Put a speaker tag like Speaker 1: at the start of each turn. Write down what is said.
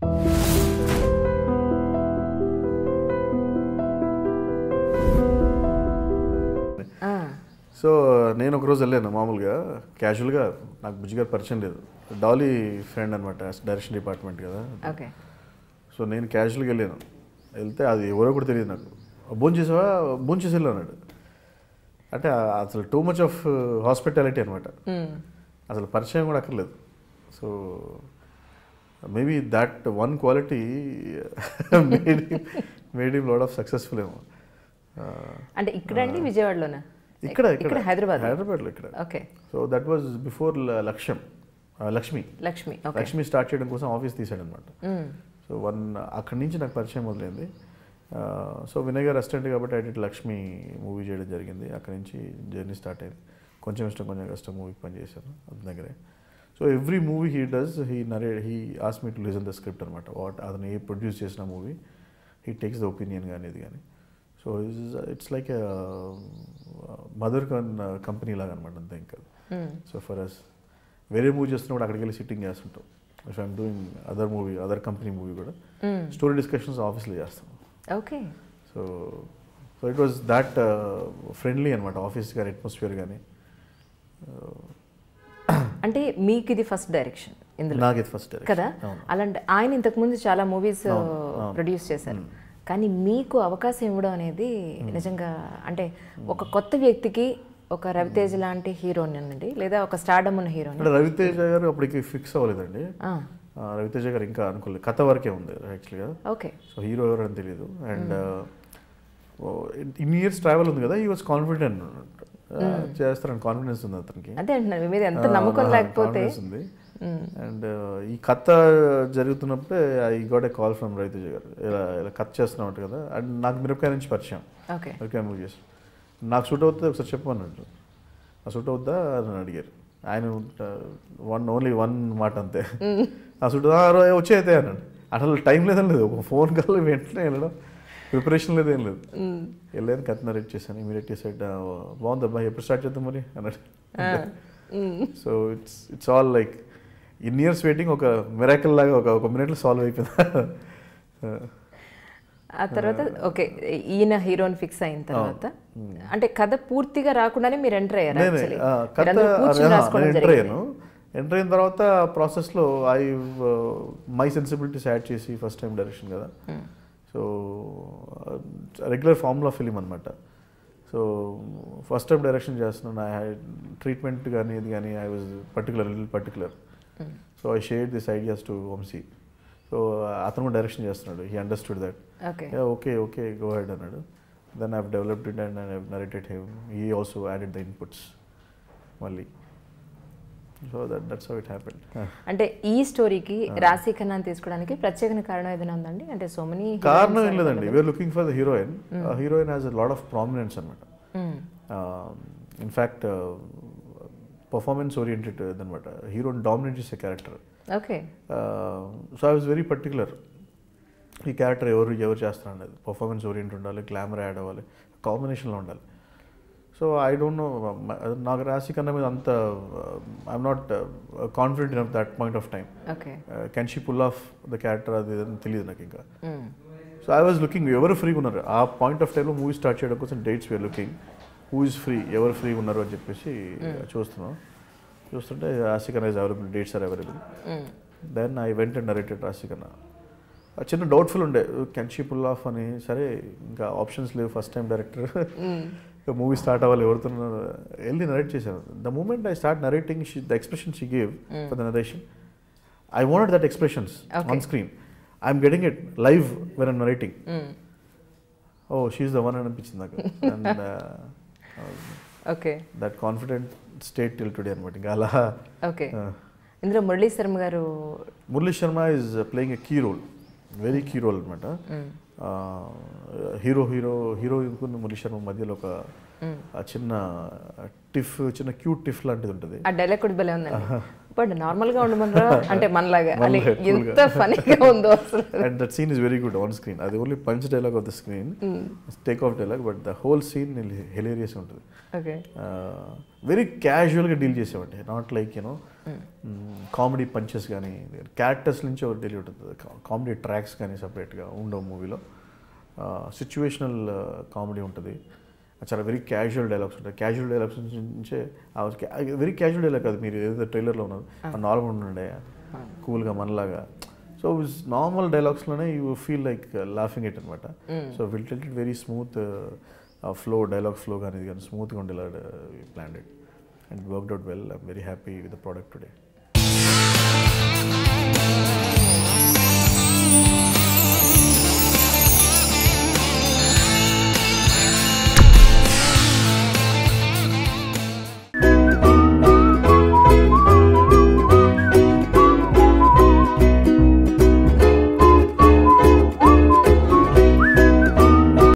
Speaker 1: ఆ,
Speaker 2: సో నేను ఒకరోజు వెళ్ళాను మామూలుగా క్యాజువల్గా నాకు బుజ్జి గారు పరిచయం లేదు డాలీ ఫ్రెండ్ అనమాట డైరెక్షన్ డిపార్ట్మెంట్ కదా
Speaker 1: ఓకే
Speaker 2: సో నేను క్యాజువల్గా వెళ్ళాను వెళ్తే అది ఎవరో కూడా తెలియదు నాకు భోజనం చేసావా భోజనం చేసి వెళ్ళు" అన్నాడు అంటే ఆ- అసలు టూ మచ్ ఆఫ్ హాస్పిటాలిటీ అనమాట
Speaker 1: మ్,
Speaker 2: అసలు పరిచయం కూడా అక్కర్లేదు so maybe that one quality made made him lot of successful ఏమో ఆ,
Speaker 1: అంటే ఇక్కడండి విజయవాడలోనా
Speaker 2: ఇక్కడ
Speaker 1: ఇక్కడ హైదరాబాద్
Speaker 2: హైదరాబాద్లో ఇక్కడ
Speaker 1: okay
Speaker 2: so that was before లక్ష్యం ఆ, లక్ష్మి
Speaker 1: లక్ష్మి ఓకే
Speaker 2: లక్ష్మి స్టార్ట్ చేయడం కోసం ఆఫీస్ తీసాడు అనమాట
Speaker 1: మ్,
Speaker 2: సో వన్ అక్కడి నుంచి నాకు పరిచయం మొదలైంది సో వినయ్ గారు అసిస్టెంట్ కాబట్టి ఐటీ లక్ష్మి మూవీ చేయడం జరిగింది అక్కడి నుంచి జర్నీ స్టార్ట్ అయింది కొంచెం ఇష్టం కొంచెం కష్టం మూవీకి పనిచేశాను అతని దగ్గరే so every movie he does he narrate he ఆస్ me to listen the script అనమాట వాట్ అతను ఏ ప్రొడ్యూస్ చేసిన movie he takes the opinion కానీ ఇది కానీ so it's like mother company లాగా అనమాట అంతే ఇంకా
Speaker 1: మ్,
Speaker 2: సో ఫర్ అస్ వేరే మూవీ చేస్తున్నప్పుడు అక్కడికి వెళ్ళి సిట్టింగ్ చేస్తుంటాం if I'm doing other movie other company movie కూడా
Speaker 1: మ్,
Speaker 2: స్టోరీ డిస్కషన్స్ ఆఫీస్లో చేస్తాం
Speaker 1: okay
Speaker 2: so so it was that friendly అనమాట ఆఫీస్ కానీ అట్మాస్ఫియర్ కానీ
Speaker 1: అంటే మీకు ఇది ఫస్ట్ డైరెక్షన్ ఇందులో
Speaker 2: నాకు ఇది ఫస్ట్
Speaker 1: కదా అలాంటి ఆయన ఇంతకుముందు చాలా మూవీస్ ప్రొడ్యూస్ చేశారు కానీ మీకు అవకాశం ఇవ్వడం అనేది నిజంగా అంటే ఒక కొత్త వ్యక్తికి ఒక రవితేజ్ లాంటి హీరోని అనండి లేదా ఒక స్టార్డమ్ ఉన్న హీరోని
Speaker 2: అంటే రవితేజ గారు అప్పటికి ఫిక్స్ అవ్వలేదండి
Speaker 1: ఆ,
Speaker 2: ఆ, రవితేజ గారు ఇంకా అనుకోలేదు కథ వరకే ఉంది యాక్చువల్గా
Speaker 1: ఓకే
Speaker 2: సో హీరో ఎవరని తెలియదు అండ్ ఇన్ ఇయర్స్ ట్రావెల్ ఉంది కదా ఈ వాజ్ కాన్ఫిడెంట్ చేస్తారని కాన్ఫిడెన్స్ ఉంది అతనికి
Speaker 1: అదే అంటున్నాను మీ మీద ఎంత
Speaker 2: ఆ,
Speaker 1: నమ్మకం
Speaker 2: నా
Speaker 1: లేకపోతే
Speaker 2: confidence ఉంది అండ్ ఈ కథ జరుగుతున్నప్పుడే I got a call from Ravi Teja గారు ఇలా ఇలా కథ చేస్తున్నట్టు కదా అండ్ నాకు మిరపకాయ నుంచి పరిచయం
Speaker 1: ఓకే
Speaker 2: మిరపకాయ మూవీ చేసి నాకు సూట్ అవుతుంది ఒకసారి చెప్పమన్నట్టు ఆ సూట్ అవుద్దా అని అడిగారు ఆయన వన్ ఓన్లీ వన్ మాట అంతే ఆ సూట్ వచ్చే అయితే అన్నాడు అసలు టైం లేదని లేదు ఒక ఫోన్ కాల్ వెంటనే వెళ్ళడం ప్రిపరేషన్ లేదు ఏం లేదు వెళ్ళాను కథ నరేట్ చేశాను ఇమీడియట్ సైడ్ బాగుంది అబ్బాయి ఎప్పుడు స్టార్ట్ చేద్దాం మరి అన్నాడు so it's it's all like in years waiting ఒక మిరాకల్ లాగా ఒక ఒక మినిట్లో సాల్వ్ అయిపోయింది
Speaker 1: ఆ తర్వాత ఓకే ఈయన హీరోని ఫిక్స్ అయిన తర్వాత అంటే కథ పూర్తిగా రాకుండానే మీరు ఎంటర్ అయ్యారు
Speaker 2: నేనే
Speaker 1: actually.
Speaker 2: ఆ,
Speaker 1: మీరు
Speaker 2: కథ
Speaker 1: అందరూ కూర్చుని
Speaker 2: నేను
Speaker 1: రాసుకోవడం
Speaker 2: ఎంటర్
Speaker 1: జరిగింది
Speaker 2: అయ్యాను ఎంటర్ అయిన తర్వాత ప్రాసెస్లో ఐ మై సెన్సిబిలిటీస్ యాడ్ చేసి ఫస్ట్ టైం డైరెక్షన్ కదా సో రెగ్యులర్ ఫార్ములా ఫిలిం అనమాట సో ఫస్ట్ టైం డైరెక్షన్ చేస్తున్నాను ఐ ట్రీట్మెంట్ కానీ ఇది కానీ I was particular little particular so I share this ideas to Vamshi so అతను కూడా డైరెక్షన్ చేస్తున్నాడు he understood that
Speaker 1: okay
Speaker 2: okay okay go head అన్నాడు then I've developed it and I've narrated him he also added the inputs మళ్ళీ so that that's how it happened
Speaker 1: అంటే ఈ స్టోరీకి రాశి ఖన్నాని తీసుకోవడానికి ప్రత్యేక కారణం ఏదైనా ఉందండి అంటే సో మెనీ
Speaker 2: కారణం ఏం లేదండి we're looking for the heroine heroine has a lot of prominence అనమాట ఇన్ఫ్యాక్ట్ పర్ఫార్మెన్స్ ఓరియంటెడ్ అనమాట హీరోయిన్ డామినేట్ చేసే character
Speaker 1: okay
Speaker 2: so I was very particular ఈ క్యారెక్టర్ ఎవరు ఎవరు చేస్తారు అనేది పర్ఫార్మెన్స్ ఓరియంట్ ఉండాలి గ్లామర్ యాడ్ అవ్వాలి కాంబినేషన్లో ఉండాలి సో ఐ డోంట్ నో నాకు రాశి కన్నా మీద అంత I'm not confident in that point of time
Speaker 1: okay
Speaker 2: can she pull off the character అది ఇది అని తెలియదు నాకు ఇంకా సో ఐ వాజ్ లుకింగ్ ఎవరు ఫ్రీగా ఉన్నారు ఆ పాయింట్ ఆఫ్ టైంలో మూవీ స్టార్ట్ చేయడం కోసం dates we're looking who is free ఎవరు ఫ్రీగా ఉన్నారు అని చెప్పేసి చూస్తున్నాం చూస్తుంటే Raashi Khanna is available dates are available then I went and narrated Raashi Khanna ఆ చిన్న డౌట్ఫుల్ ఉండే కెన్ షీ పుల్ ఆఫ్ అని సరే ఇంకా ఆప్షన్స్ లేవు first time director movie start అవ్వాలి ఎవరితో వెళ్ళి నరేట్ చేశాను the moment I start narrating the expression she gave for the narration I wanted that expressions on screen I'm getting it live when I'm narrating oh she the one అని అనిపించింది నాకు and
Speaker 1: okay
Speaker 2: that confident state till today అనమాట ఇంకా అలా
Speaker 1: okay ఇందులో మురళీ శర్మ గారు
Speaker 2: Murali Sharma is playing a key role very key role అనమాట hero hero హీరోయిన్కు మురళీ శర్మ మధ్యలో ఒక ఆ చిన్న టిఫ్ చిన్న క్యూట్ టిఫ్ లాంటిది ఉంటుంది
Speaker 1: ఆ డైలాగ్ కూడా భలే ఉందండి బట్ నార్మల్గా ఉండమనరా అంటే మనలాగా అని
Speaker 2: మనలాగా, cool గా.
Speaker 1: ఎంత ఫనీగా ఉందో అసలు
Speaker 2: and that scene is very good on screen అది only punch dialogue of the screen take off dialogue but the whole scene hilarious ఉంటుంది
Speaker 1: ఓకే
Speaker 2: వెరీ క్యాజువల్గా డీల్ చేసేవాడి not like you know comedy punches కానీ క్యారెక్టర్స్ నుంచి ఒక deal ఉంటుంది comedy tracks కానీ సపరేట్గా ఉండవు మూవీలో సిచ్యువేషనల్ కామెడీ ఉంటుంది చాలా వెరీ క్యాజువల్ డైలాగ్స్ ఉంటాయి క్యాజువల్ డైలాగ్స్ నుంచే వెరీ క్యాజువల్ డైలాగ్ కాదు మీరు ఏదైతే ట్రైలర్లో ఉన్నారు నార్మల్ ఉండే కూల్గా మనలాగా సో నార్మల్ డైలాగ్స్లోనే you feel like laughing it అనమాట so will tell it very smooth flow dialogue flow కానీ ఇది కానీ స్మూత్గా ఉండేలా plan it and worked out well I'm very happy with the product today